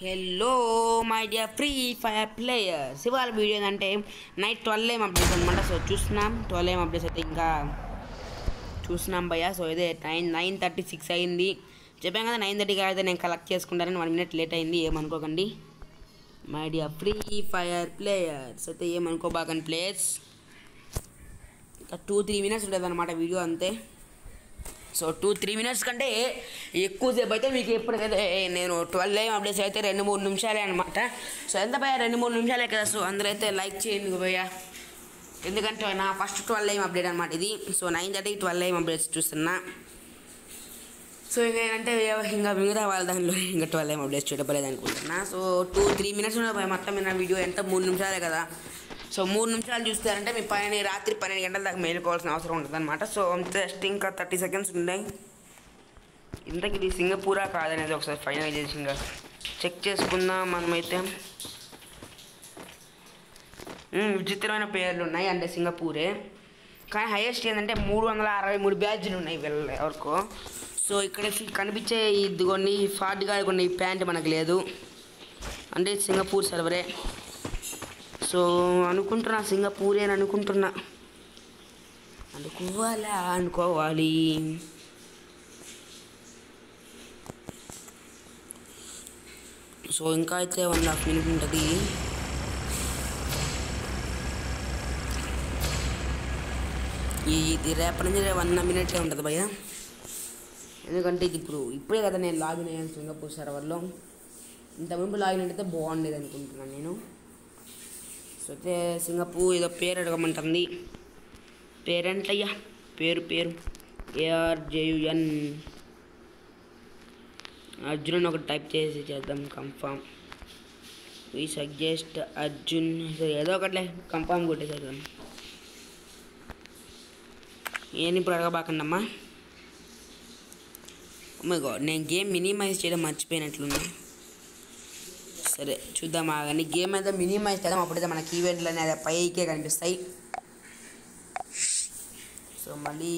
hello my dear Free Fire players ఇవాళ video ఏంటంటే night twelve AM updates అనమాట so చూస్తున్నాం ట్వెల్వ్ ఏం అప్డేట్స్ అయితే ఇంకా చూస్తున్నాం భయ్య సో ఇదే నైన్ నైన్ థర్టీ సిక్స్ అయింది చెప్పాను కదా నైన్ థర్టీకి అయితే నేను కలెక్ట్ చేసుకుంటానని వన్ మినిట్ లేట్ అయింది ఏమనుకోకండి my dear Free Fire players అయితే ఏమనుకోబాకండి ప్లేయర్స్ ఇంకా టూ త్రీ మినిట్స్ ఉంటుంది అనమాట వీడియో అంతే సో టూ త్రీ మినిట్స్ కంటే ఎక్కువసేపు అయితే మీకు ఎప్పటికైతే నేను ట్వెల్వ్ ఏం అప్డేట్స్ అయితే రెండు మూడు నిమిషాలే అనమాట సో ఎంత భయ రెండు మూడు నిమిషాలే కదా సో అందరూ అయితే లైక్ చేయండి భయ్య ఎందుకంటే నా ఫస్ట్ ట్వెల్వ్ ఏం అప్డేట్ అనమాట ఇది so nine thirty twelve AM updates చూస్తున్నా సో ఇంకా ఏంటంటే ఇంకా మిగతా వాళ్ళ దానిలో ఇంకా ట్వెల్వ్ ఏం అప్డేట్స్ చూడలేదు అనుకుంటున్నా సో టూ త్రీ మినిట్స్ ఉన్న మొత్తం మీద వీడియో ఎంత మూడు నిమిషాలే కదా సో మూడు నిమిషాలు చూస్తారంటే మీ పని రాత్రి పన్నెండు గంటల దాకా మేలుకోవాల్సిన అవసరం ఉంటుంది అనమాట సో జస్ట్ ఇంకా థర్టీ సెకండ్స్ ఉన్నాయి ఇంతకి ఇది సింగపూరా కాదనేది ఒకసారి ఫైనలైజేషన్గా చెక్ చేసుకుందాం మనమైతే ఉమ్, విచిత్రమైన పేర్లు ఉన్నాయి అంటే సింగపూరే కానీ హైయెస్ట్ ఏంటంటే మూడు వందల అరవై మూడు బ్యాచ్లు ఉన్నాయి వీళ్ళ ఎవరికో సో ఇక్కడ ఫి- కనిపించే ఇదిగోండి ఫార్ట్ గా కొన్ని ప్యాంట్ మనకు లేదు అంటే సింగపూర్ సర్వరే సో అనుకుంటున్నా సింగపూరే అని అనుకుంటున్నా అనుకోవాలా అనుకోవాలి సో ఇంకా అయితే వన్ హాఫ్ మినిట్ ఉంటుంది ఈ ఇది రేపటి నుంచి వన్ మినిట్లే ఉంటుంది భయ్య ఎందుకంటే ఇది ఇప్పుడు ఇప్పుడే కదా నేను లాగిన్ అయ్యాను సింగపూర్ సర్వర్లో ఇంత ముందు లాగిన్ అయితే బాగుండేది అనుకుంటున్నాను నేను సో అయితే సింగపూర్ ఏదో పేరు అడగమంటుంది పేరేంటయ్యా పేరు పేరు ఏఆర్ జేయుఎన్ అర్జున్ ఒకటి టైప్ చేసి చేద్దాం కన్ఫామ్ వీ సజెస్ట్ అర్జున్ సరే ఏదో ఒకటిలే కన్ఫామ్ కొట్టేసేద్దాం ఏం ఇప్పుడు అడగబాకండమ్మా మై గాడ్ నేను గేమ్ మినిమైజ్ చేయడం మర్చిపోయినట్లుంది సరే చూద్దాం కానీ గేమ్ అయితే మినిమైజ్ చేద్దాం అప్పుడైతే మనకి ఈవెంట్లు అనేది పైకే కనిపిస్తాయి సో మళ్ళీ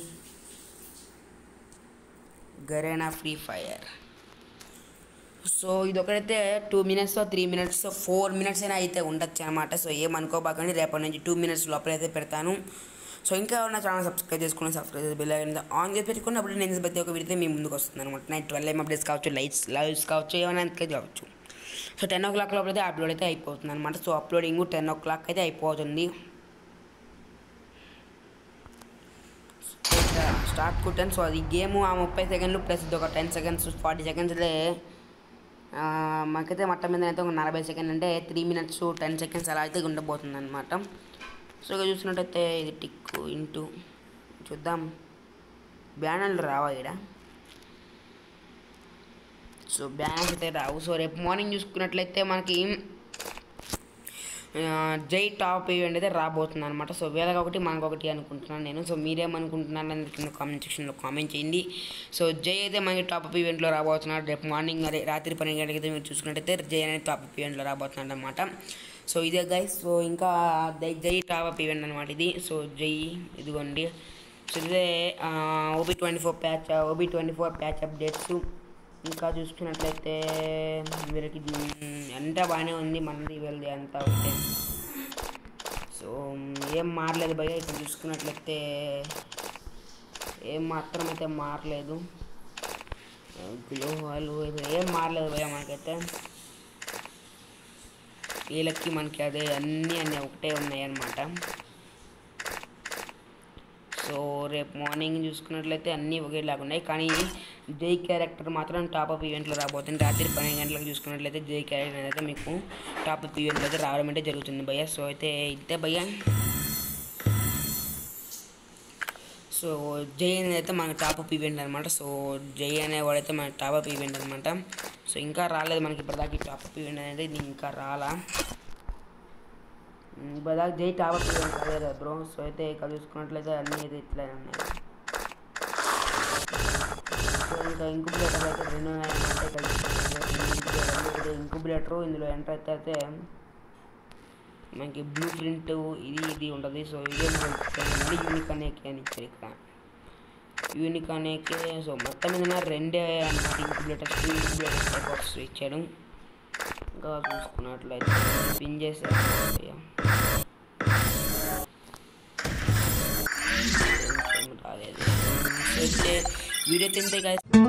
గరేనా ఫ్రీ ఫైర్ సో ఇది ఒకటైతే two minutes three minutes four minutes అయినా అయితే ఉండొచ్చు అనమాట సో ఏమనుకోబాకండి రేపటి నుంచి టూ మినిట్స్ లోపలైతే పెడతాను సో ఇంకా ఉన్న ఛానల్ సబ్స్క్రైబ్ చేసుకుని సబ్స్క్రైబ్ చేసి బెల్ ఐకాన్ ఆన్ చేసి పెట్టుకుని అప్పుడు నేను ప్రతి ఒక్క వీడితే మీ ముందుకు వస్తుంది అనమాట నైట్ ట్వెల్వ్ ఏం అప్డేట్స్ కావచ్చు లైట్స్ లైవ్స్ కావచ్చు ఏమైనా అంతకైతే కావచ్చు సో టెన్ ఓ క్లాక్ లోపల అయితే అప్లోడ్ అయితే అయిపోతుంది అనమాట so uploading ten o'clock అయితే అయిపోతుంది స్టార్ట్ కుట్టాను సో అది గేమ్ ఆ ముప్పై సెకండ్లు ప్లస్ ఇది ఒక టెన్ సెకండ్స్ ఫార్టీ సెకండ్స్లే మాకైతే మొత్తం మీద అయితే ఒక నలభై సెకండ్ అంటే త్రీ మినిట్స్ టెన్ సెకండ్స్ అలా అయితే ఉండబోతుంది అనమాట సో ఇక చూసినట్టయితే ఇది టిక్ ఇంటూ చూద్దాం బ్యానర్లు రావా ఇక్కడ సో బ్యానర్స్ అయితే రావు సో రేపు మార్నింగ్ చూసుకున్నట్లయితే మనకి ఆ, జై టాప్ ఈవెంట్ అయితే రాబోతుంది అనమాట సో వీళ్ళకి ఒకటి మనకు ఒకటి అనుకుంటున్నాను నేను సో మీరేమనుకుంటున్నారు అనేది కింద కామెంట్ సెక్షన్లో కామెంట్ చేయండి సో జై అయితే మనకి టాప్ అప్ ఈవెంట్లో రాబోతున్నాడు రేపు మార్నింగ్ అదే రాత్రి పన్నెండు గంటలకి అయితే మీరు చూసుకున్నట్టయితే జై అనేది టాప్ అప్ ఈవెంట్లో రాబోతున్నాడు అనమాట సో ఇదే గైస్ సో ఇంకా జై జై టాప్ అప్ ఈవెంట్ అనమాట ఇది సో జై ఇదిగోండి సో ఇదే OB twenty four patch OB twenty four patch updates ఇంకా చూసుకున్నట్లయితే వీళ్ళకి ఇది అంతా బాగానే ఉంది మనది వీళ్ళది అంతా ఒకటే సో ఏం మారలేదు భయ్య ఇక్కడ చూసుకున్నట్లయితే ఏం మాత్రం అయితే మారలేదు గ్లోహాలు ఏం మారలేదు భయ్య మనకైతే వీళ్ళకి మనకి అదే అన్నీ అన్నీ ఒకటే ఉన్నాయి అన్నమాట సో రేపు మార్నింగ్ చూసుకున్నట్లయితే అన్నీ ఒకేలాగా ఉన్నాయి కానీ జై క్యారెక్టర్ మాత్రం టాప్ అప్ ఈవెంట్లో రాబోతుంది రాత్రి పన్నెండు గంటలకు చూసుకున్నట్లయితే జై క్యారెక్టర్ అయితే మీకు టాప్ అప్ ఈవెంట్లో అయితే రావడం అయితే జరుగుతుంది భయ్య సో అయితే ఇంతే భయ్య సో జై అనేది అయితే మన టాప్ అప్ ఈవెంట్ అనమాట సో జై అనేవాడైతే మన టాప్ అప్ ఈవెంట్ అనమాట సో ఇంకా రాలేదు మనకి ఇప్పటిదాకా ఈ టాప్ అప్ ఈవెంట్ అనేది ఇది ఇంకా రాలా ఇప్పటిదాకా జై టాప్ అప్ ఈవెంట్ రాలేదు బ్రో సో అయితే ఇక్కడ చూసుకున్నట్లయితే అన్నీ అయితే ఇట్లా ఉన్నాయి సో ఇంకా ఇంకుబులేటర్ అయితే రెండు ఉన్నాయన్నమాట ఇక్కడ చూసుకున్నట్లయితే ఇంకుబులేటర్ ఇందులో ఎంటర్ అయితే అయితే మనకి బ్లూ ప్రింట్ ఇది ఇది ఉంటుంది సో ఇదే మళ్ళీ యూనిక్ అనేకి అని ఇచ్చారు ఇక్కడ యూనిక్ అనేకి సో మొత్తం మీద రెండే అన్నమాట incubators two incubators type of ఇచ్చాడు ఇంకా చూసుకున్నట్లయితే పిన్ చేసే రాలేదు వీడియో తింటే guys